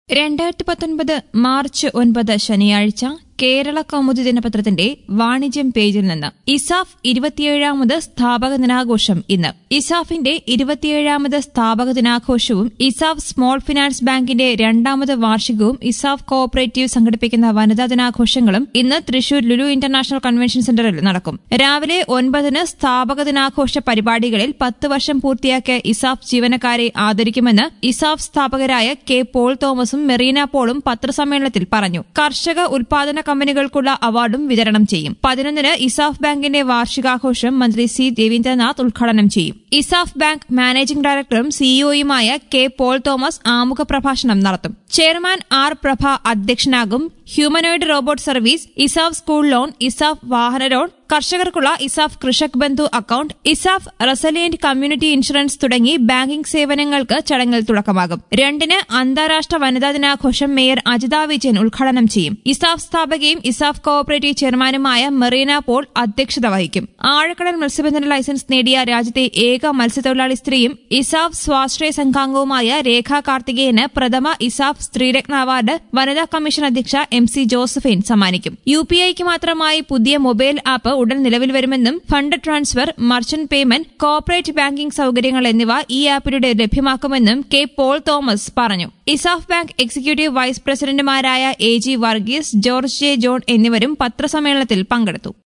രണ്ടായിരത്തി പത്തൊൻപത് മാർച്ച് ഒൻപത് ശനിയാഴ്ച കേരള കൗമുദി ദിനപത്രത്തിന്റെ വാണിജ്യം പേജിൽ നിന്ന് ഇസാഫ് ഇരുപത്തിയേഴാമത് സ്ഥാപക ദിനാഘോഷം ഇന്ന് ഇസാഫിന്റെ ഇരുപത്തിയേഴാമത് സ്ഥാപക ദിനാഘോഷവും ഇസാഫ് സ്മോൾ ഫിനാൻസ് ബാങ്കിന്റെ രണ്ടാമത് വാർഷികവും ഇസാഫ് കോഓപ്പറേറ്റീവ് സംഘടിപ്പിക്കുന്ന വനിതാ ദിനാഘോഷങ്ങളും ഇന്ന് തൃശൂർ ലുലു ഇന്റർനാഷണൽ കൺവെൻഷൻ സെന്ററിൽ നടക്കും രാവിലെ ഒൻപതിന് സ്ഥാപക ദിനാഘോഷ പരിപാടികളിൽ പത്ത് വർഷം പൂർത്തിയാക്കിയ ഇസാഫ് ജീവനക്കാരെ ആദരിക്കുമെന്ന് ഇസാഫ് സ്ഥാപകരായ കെ പോൾ തോമസും മെറീന പോളും പത്രസമ്മേളനത്തിൽ പറഞ്ഞു കർഷക ഉൽപാദന കമ്പനികൾക്കുള്ള അവാർഡും വിതരണം ചെയ്യും പതിനൊന്നിന് ഇസാഫ് ബാങ്കിന്റെ വാർഷികാഘോഷം മന്ത്രി സി രവീന്ദ്രനാഥ് ഉദ്ഘാടനം ചെയ്യും ഇസാഫ് ബാങ്ക് മാനേജിംഗ് ഡയറക്ടറും സിഇഒയുമായ കെ പോൾ തോമസ് ആമുഖ പ്രഭാഷണം നടത്തും ചെയർമാൻ ആർ പ്രഭ അധ്യക്ഷനാകും humanoid robot service ESAF school loan ESAF വാഹന ലോൺ കർഷകർക്കുള്ള ESAF Krishak Bandhu account ESAF resilient community insurance തുടങ്ങി ബാങ്കിംഗ് സേവനങ്ങൾക്ക് ചടങ്ങിൽ തുടക്കമാകും രണ്ടിന് അന്താരാഷ്ട്ര വനിതാ ദിനാഘോഷം മേയർ അജിത വിജയൻ ഉദ്ഘാടനം ചെയ്യും ഇസാഫ് സ്ഥാപകയും ഇസാഫ് കോഓപ്പറേറ്റീവ് ചെയർമാനുമായ മെറീന പോൾ അധ്യക്ഷത വഹിക്കും ആഴക്കടൽ മത്സ്യബന്ധന ലൈസൻസ് നേടിയ രാജ്യത്തെ ഏക മത്സ്യത്തൊഴിലാളി സ്ത്രീയും ഇസാഫ് സ്വാശ്രയ സംഘാംഗവുമായ രേഖ കാർത്തികേയന് പ്രഥമ ഇസാഫ് സ്ത്രീരത്ന അവാർഡ് വനിതാ കമ്മീഷൻ അധ്യക്ഷ എം സി ജോസഫൈൻ സമ്മാനിക്കും യു പി ഐക്ക് മാത്രമായി പുതിയ മൊബൈൽ ആപ്പ് ഉടൻ നിലവിൽ വരുമെന്നും fund transfer merchant payment corporate banking സൌകര്യങ്ങൾ എന്നിവ ഈ ആപ്പിലൂടെ ലഭ്യമാക്കുമെന്നും കെ പോൾ തോമസ് പറഞ്ഞു ഇസാഫ് ബാങ്ക് എക്സിക്യൂട്ടീവ് വൈസ് പ്രസിഡന്റുമാരായ A G Varghese George J John എന്നിവരും പത്രസമ്മേളനത്തിൽ പങ്കെടുത്തു